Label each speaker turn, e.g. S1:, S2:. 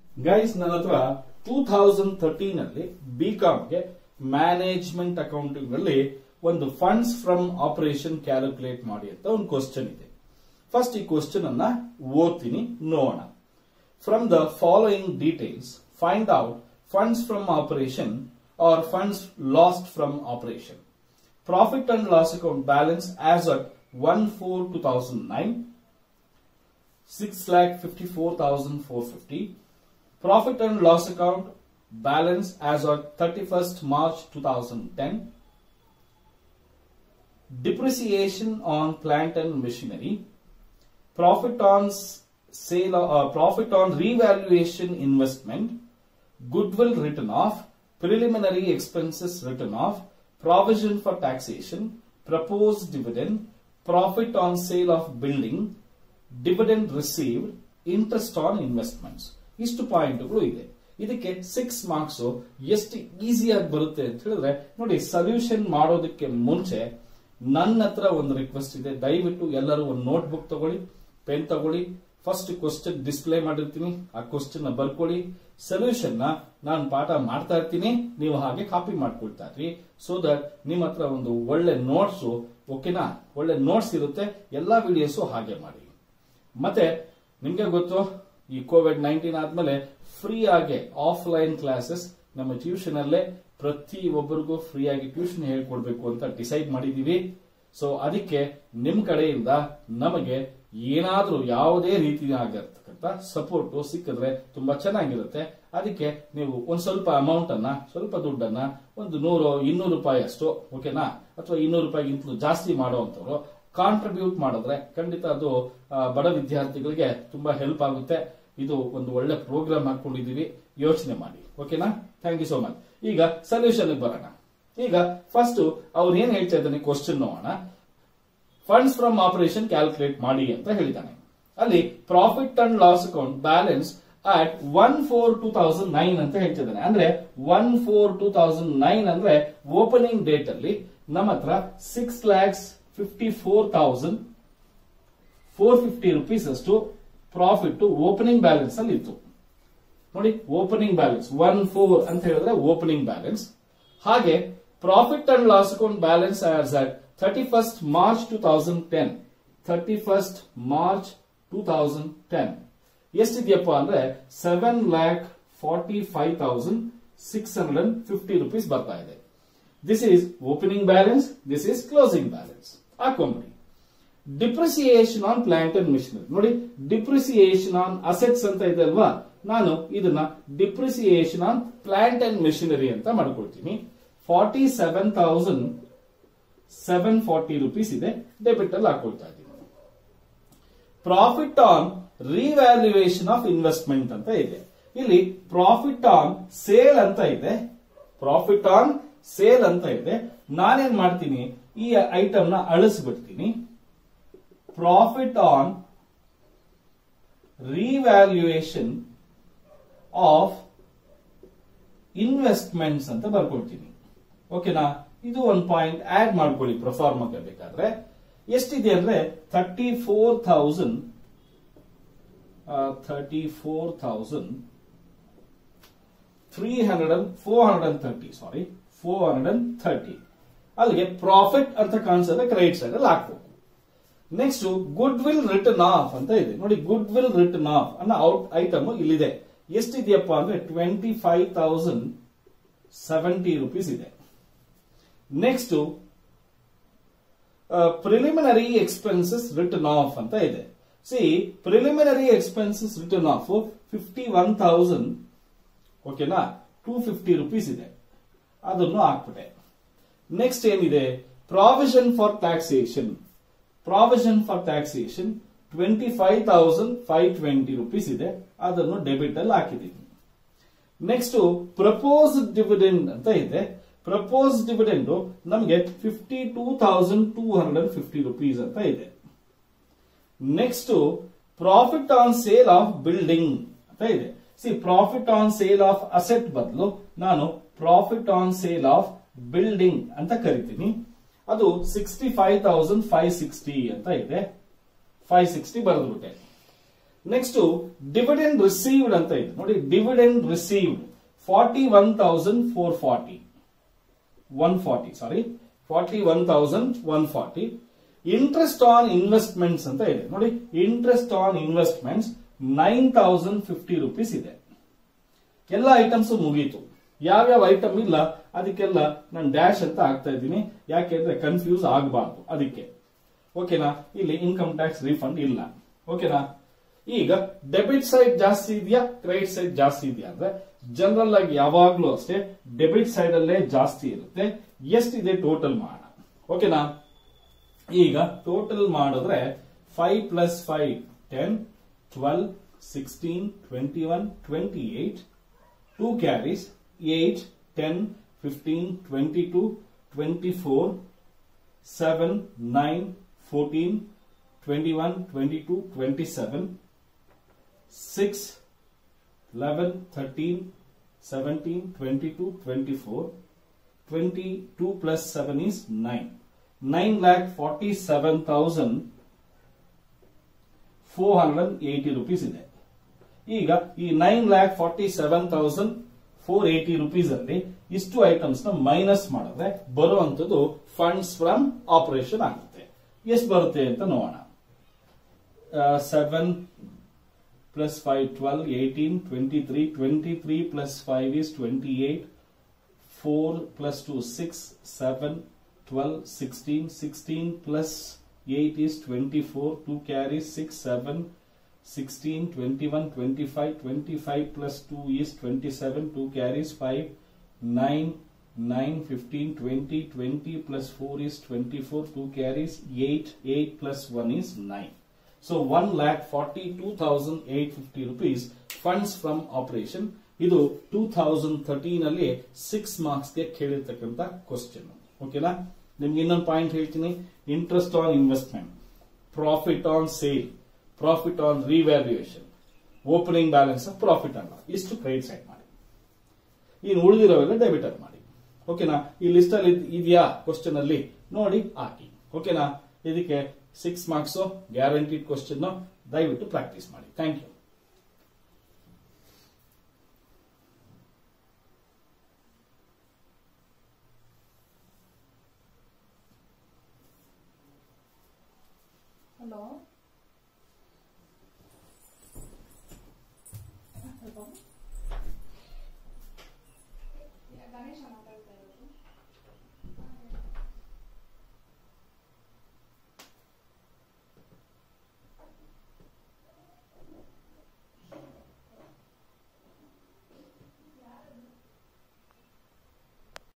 S1: Guys ನನ್ನ ಹತ್ರ two thousand thirteen ಅಲ್ಲಿ ಬಿ ಗೆ ಮ್ಯಾನೇಜ್ಮೆಂಟ್ ಅಕೌಂಟಿಂಗ್ ಅಲ್ಲಿ ಒಂದು ಫಂಡ್ಸ್ ಫ್ರಮ್ ಆಪರೇಷನ್ ಕ್ಯಾಲ್ಕುಲೇಟ್ ಮಾಡಿ ಅಂತ ಒಂದು ಕ್ವಶನ್ ಇದೆ ಫಸ್ಟ್ ಈ ಕ್ವಶನ್ ಅನ್ನ ಓದ್ತೀನಿ ನೋಡೋಣ from the following details find out funds from operation or funds lost from operation profit and loss account balance as at one four two thousand nine six lakh fifty four thousand four fifty Profit and loss account balance as of 31st March 2010. Depreciation on plant and machinery. Profit on s- sale of, uh, profit on revaluation investment. Goodwill written off. Preliminary expenses written off. Provision for taxation. Proposed dividend. Profit on sale of building. Dividend received. Interest on investments. ಇಷ್ಟು ಪಾಯಿಂಟ್ಗಳು ಇದೆ ಇದಕ್ಕೆ six marks ಎಷ್ಟು ಈಸಿಯಾಗಿ ಬರುತ್ತೆ ಅಂತ ಹೇಳಿದ್ರೆ ನೋಡಿ ಸೊಲ್ಯೂಷನ್ ಮಾಡೋದಕ್ಕೆ ಮುಂಚೆ ನನ್ನ ಹತ್ರ ಒಂದು ರಿಕ್ವೆಸ್ಟ್ ಇದೆ ದಯವಿಟ್ಟು ಎಲ್ಲರೂ ಒಂದು ನೋಟ್ ಬುಕ್ ತಗೊಳ್ಳಿ ಪೆನ್ ತಗೊಳ್ಳಿ ಫಸ್ಟ್ ಕ್ವಶನ್ ಡಿಸ್ಪ್ಲೇ ಮಾಡಿರ್ತೀನಿ ಆ ಕ್ವಶನ್ ಬರ್ಕೊಳ್ಳಿ ಸೊಲ್ಯೂಷನ್ ನ ನಾನು ಪಾಠ ಮಾಡ್ತಾ ಇರ್ತೀನಿ ನೀವು ಹಾಗೆ ಕಾಪಿ ಮಾಡ್ಕೊಳ್ತಾ ಇರ್ರಿ ಸೊ ದಟ್ ನಿಮ್ಮ ಹತ್ರ ಒಂದು ಒಳ್ಳೆ ನೋಟ್ಸ್ ಓಕೆನಾ ಒಳ್ಳೆ ನೋಟ್ಸ್ ಇರುತ್ತೆ ಎಲ್ಲಾ ವಿಡಿಯೋಸ್ ಹಾಗೆ ಮಾಡಿ ಮತ್ತೆ ನಿಮ್ಗೆ ಗೊತ್ತು ಈ ಕೋವಿಡ್ ನೈನ್ಟೀನ್ ಆದ್ಮೇಲೆ ಫ್ರೀ ಆಗಿ ಆಫ್ಲೈನ್ ಕ್ಲಾಸಸ್ ನಮ್ಮ ಟ್ಯೂಷನ್ ಅಲ್ಲೇ ಪ್ರತಿ ಒಬ್ಬರಿಗೂ ಫ್ರೀ ಆಗಿ ಟ್ಯೂಷನ್ ಹೇಳ್ಕೊಡ್ಬೇಕು ಅಂತ ಡಿಸೈಡ್ ಮಾಡಿದೀವಿ ಸೊ ಅದಕ್ಕೆ ನಿಮ್ ಕಡೆಯಿಂದ ನಮಗೆ ಏನಾದ್ರೂ ಯಾವುದೇ ರೀತಿಯಾಗಿರ್ತಕ್ಕಂಥ ಸಪೋರ್ಟ್ ಸಿಕ್ಕಿದ್ರೆ ತುಂಬಾ ಚೆನ್ನಾಗಿರುತ್ತೆ ಅದಕ್ಕೆ ನೀವು ಒಂದ್ ಸ್ವಲ್ಪ ಅಮೌಂಟ್ ಅನ್ನ ಸ್ವಲ್ಪ ದುಡ್ಡನ್ನ ಒಂದು ನೂರು ಇನ್ನೂರು ರೂಪಾಯಿ ಅಷ್ಟು ಓಕೆನಾ ಅಥವಾ ಇನ್ನೂರು ರೂಪಾಯಿಗಿಂತಲೂ ಜಾಸ್ತಿ ಮಾಡುವಂತವ್ರು ಕಾಂಟ್ರಿಬ್ಯೂಟ್ ಮಾಡಿದ್ರೆ ಖಂಡಿತ ಅದು ಆ, ಬಡ ವಿದ್ಯಾರ್ಥಿಗಳಿಗೆ ತುಂಬಾ ಹೆಲ್ಪ್ ಆಗುತ್ತೆ ಇದು ಒಂದು ಒಳ್ಳೆ ಪ್ರೋಗ್ರಾಮ್ ಹಾಕೊಂಡಿದೀವಿ ಯೋಚನೆ ಮಾಡಿ ಓಕೆನಾ ಥ್ಯಾಂಕ್ ಯು ಸೋ ಮಚ್ ಈಗ ಸೊಲ್ಯೂಷನ್ ಬರೋಣ ಈಗ ಫಸ್ಟ್ ಅವ್ರು ಏನ್ ಹೇಳ್ತಾ ಇದ್ದಾನೆ ಕ್ವಶನ್ ನೋಡೋಣ ಫಂಡ್ಸ್ ಫ್ರಮ್ ಆಪರೇಷನ್ ಕ್ಯಾಲ್ಕುಲೇಟ್ ಮಾಡಿ ಅಂತ ಹೇಳಿದ್ದಾನೆ ಅಲ್ಲಿ profit and loss account balance at one four two thousand nine ಅಂತ ಹೇಳ್ತಿದ್ದಾನೆ ಅಂದ್ರೆ one four two thousand nine ಅಂದ್ರೆ ಓಪನಿಂಗ್ ಡೇಟ್ ಅಲ್ಲಿ ನಮ್ಮ ಹತ್ರ six lakhs fifty four thousand four fifty rupees ಅಷ್ಟು ಪ್ರಾಫಿಟ್ ಓಪನಿಂಗ್ ಬ್ಯಾಲೆನ್ಸ್ ಅಲ್ಲಿ ಇತ್ತು ನೋಡಿ ಓಪನಿಂಗ್ ಬ್ಯಾಲೆನ್ಸ್ ಒನ್ ಫೋರ್ ಅಂತ ಹೇಳಿದ್ರೆ ಓಪನಿಂಗ್ ಬ್ಯಾಲೆನ್ಸ್ ಹಾಗೆ profit and loss account balance as at thirty first March two thousand ten thirty first March two thousand ten ಎಷ್ಟಿದೆಯಪ್ಪ ಅಂದ್ರೆ seven lakh forty five thousand six hundred and fifty rupees ಬರ್ತಾ ಇದೆ this is opening balance this is closing balance ಹಾಕೊಂಬಿಡಿ depreciation on plant and machinery ನೋಡಿ depreciation on assets ಅಂತ ಇದೆ ಅಲ್ವಾ ನಾನು ಇದನ್ನ depreciation on plant and machinery ಅಂತ ಮಾಡ್ಕೊಳ್ತೀನಿ forty seven thousand seven forty rupees ಇದೆ ಡೆಬಿಟ್ ಅಲ್ಲಿ ಹಾಕೊಳ್ತಾ ಇದ್ದೀನಿ profit on revaluation of investment ಅಂತ ಇದೆ ಇಲ್ಲಿ ಪ್ರಾಫಿಟ್ ಆನ್ ಸೇಲ್ ಅಂತ ಇದೆ ಪ್ರಾಫಿಟ್ ಆನ್ ಸೇಲ್ ಅಂತ ಇದೆ ನಾನೇನ್ ಮಾಡ್ತೀನಿ ಈ ಐಟಮ್ ನ ಅಳಿಸ್ಬಿಡ್ತೀನಿ profit on revaluation of investments ಅಂತ ಬರ್ಕೊಳ್ತೀನಿ ಓಕೆನಾ ಇದು ಒಂದು ಪಾಯಿಂಟ್ ಆಡ್ ಮಾಡ್ಕೊಳ್ಳಿ ಪ್ರೊಫಾರ್ಮಕ್ಕೆ ಬೇಕಾದ್ರೆ ಎಷ್ಟಿದೆ ಅಂದ್ರೆ thirty four thousand thirty four thousand three hundred and four hundred and thirty sorry four hundred and thirty ಅಲ್ಲಿಗೆ ಪ್ರಾಫಿಟ್ ಅಂತ ಕಾಣಿಸಿದ್ರೆ ಕ್ರೆಡಿಟ್ ಸೈಡ್ ಅಲ್ಲಿ ಹಾಕ್ಬೇಕು next goodwill written off ಅಂತ ಇದೆ ನೋಡಿ ಗುಡ್ ವಿಲ್ ರಿಟರ್ನ್ ಆಫ್ ಅನ್ನೋ ಔಟ್ ಐಟಮ್ ಇಲ್ಲಿದೆ ಎಷ್ಟಿದೆಯಪ್ಪ ಅಂದ್ರೆ twenty five thousand seventy rupees ಇದೆ next preliminary expenses written off ಅಂತ ಇದೆ see preliminary expenses written off fifty one thousand ಓಕೆನಾ ಟೂ ಫಿಫ್ಟಿ ರುಪೀಸ್ ಇದೆ ಅದನ್ನು ಹಾಕ್ಬಿಟ್ಟೆ ನೆಕ್ಸ್ಟ್ ಏನಿದೆ provision for taxation provision for taxation twenty five thousand five twenty rupees ಇದೆ ಅದನ್ನು ಡೆಬಿಟ್ ಅಲ್ಲಿ ಹಾಕಿದ್ದೀನಿ ನೆಕ್ಸ್ಟ್ ಪ್ರಪೋಸ್ ಡಿವಿಡೆಂಡ್ ಅಂತ ಇದೆ ಪ್ರಪೋಸ್ ಡಿವಿಡೆಂಡ್ ನಮಗೆ fifty two thousand two hundred fifty rupees ಅಂತ ಇದೆ next profit on sale of building ಅಂತ ಇದೆ see profit on sale of asset ಬದಲು ನಾನು profit on sale of building ಅಂತ ಕರಿತೀನಿ ಅದು sixty five thousand five sixty ಅಂತ ಇದೆ ಫೈವ್ ಸಿಕ್ಸ್ಟಿ ಬರೆದ್ಬಿಟ್ಟೆ ನೆಕ್ಸ್ಟ್ ಡಿವಿಡೆಂಡ್ ರಿಸೀವ್ಡ್ ಅಂತ ಇದೆ ನೋಡಿ dividend received forty one thousand four forty one forty sorry forty one thousand one forty interest on investments ಅಂತ ಇದೆ ನೋಡಿ interest on investments nine thousand fifty rupees ಇದೆ ಎಲ್ಲ ಐಟಮ್ಸ್ ಮುಗೀತು ಯಾವ್ಯಾವ ಐಟಮ್ ಇಲ್ಲ ಅದಕ್ಕೆಲ್ಲ ನಾನು ಡ್ಯಾಶ್ ಅಂತ ಹಾಕ್ತಾ ಇದ್ದೀನಿ ಯಾಕೆಂದ್ರೆ ಕನ್ಫ್ಯೂಸ್ ಆಗಬಾರ್ದು ಅದಕ್ಕೆ ಓಕೆನಾ ಇಲ್ಲಿ ಇನ್ಕಮ್ ಟ್ಯಾಕ್ಸ್ ರಿಫಂಡ್ ಇಲ್ಲ ಓಕೆನಾ ಈಗ ಡೆಬಿಟ್ ಸೈಡ್ ಜಾಸ್ತಿ ಇದೆಯಾ ಕ್ರೆಡಿಟ್ ಸೈಡ್ ಜಾಸ್ತಿ ಇದೆಯಾ ಅಂದ್ರೆ ಜನರಲ್ ಆಗಿ ಯಾವಾಗ್ಲೂ ಅಷ್ಟೇ ಡೆಬಿಟ್ ಸೈಡ್ ಅಲ್ಲೇ ಜಾಸ್ತಿ ಇರುತ್ತೆ ಎಷ್ಟಿದೆ ಟೋಟಲ್ ಮಾಡೋಣ ಓಕೆನಾ ಈಗ ಟೋಟಲ್ ಮಾಡಿದ್ರೆ five plus five ten twelve sixteen twenty one twenty eight two carries eight ten fifteen twenty two twenty four seven nine fourteen twenty one twenty two twenty seven six eleven thirteen seventeen twenty two twenty four twenty two plus seven is nine nine lakh forty seven thousand four hundred eighty rupees ಇದೆ ಈಗ ಈ nine lakh forty seven thousand four eighty rupees ಅಲ್ಲಿ ಇಷ್ಟು items ನ minus ಮಾಡಿದ್ರೆ ಬರುವಂತದ್ದು funds from operation ಆಗುತ್ತೆ ಎಷ್ಟು ಬರುತ್ತೆ ಅಂತ ನೋಡೋಣ seven plus five twelve eighteen twenty three twenty three plus five is twenty eight four plus two six seven twelve sixteen sixteen plus eight is twenty four two carry six seven 16, 21, 25, 25 plus 2 is 27, 2 carries 5, 9, 9, 15, 20, 20 plus 4 is 24, 2 carries 8, 8 plus 1 is 9. So 1 lakh 42,850 rupees funds from operation. ಇದು two thousand thirteen ಅಲ್ಲಿ six marks ಗೆ ಕೇಳಿರ್ತಕ್ಕಂಥ question ಓಕೆನಾ ನಿಮ್ಗೆ ಇನ್ನೊಂದು point ಹೇಳ್ತೀನಿ interest on investment profit on sale profit on revaluation opening balance profit ಅಲ್ಲ ಇಷ್ಟು ಕ್ರೆಡಿಟ್ ಸೈಡ್ ಮಾಡಿ ಇನ್ನು ಉಳಿದಿರೋವೆಲ್ಲ ಡೆಬಿಟ್ ಅಲ್ಲಿ ಮಾಡಿ ಓಕೆನಾ ಈ ಲಿಸ್ಟ್ ಅಲ್ಲಿ ಇದೆಯಾ ಕ್ವಶನ್ ಅಲ್ಲಿ ನೋಡಿ ಹಾಕಿ ಓಕೆನಾ ಇದಕ್ಕೆ ಸಿಕ್ಸ್ ಮಾರ್ಕ್ಸ್ ಗ್ಯಾರಂಟಿಡ್ ಕ್ವಶನ್ ದಯವಿಟ್ಟು ಪ್ರಾಕ್ಟೀಸ್ ಮಾಡಿ ಥ್ಯಾಂಕ್ ಯು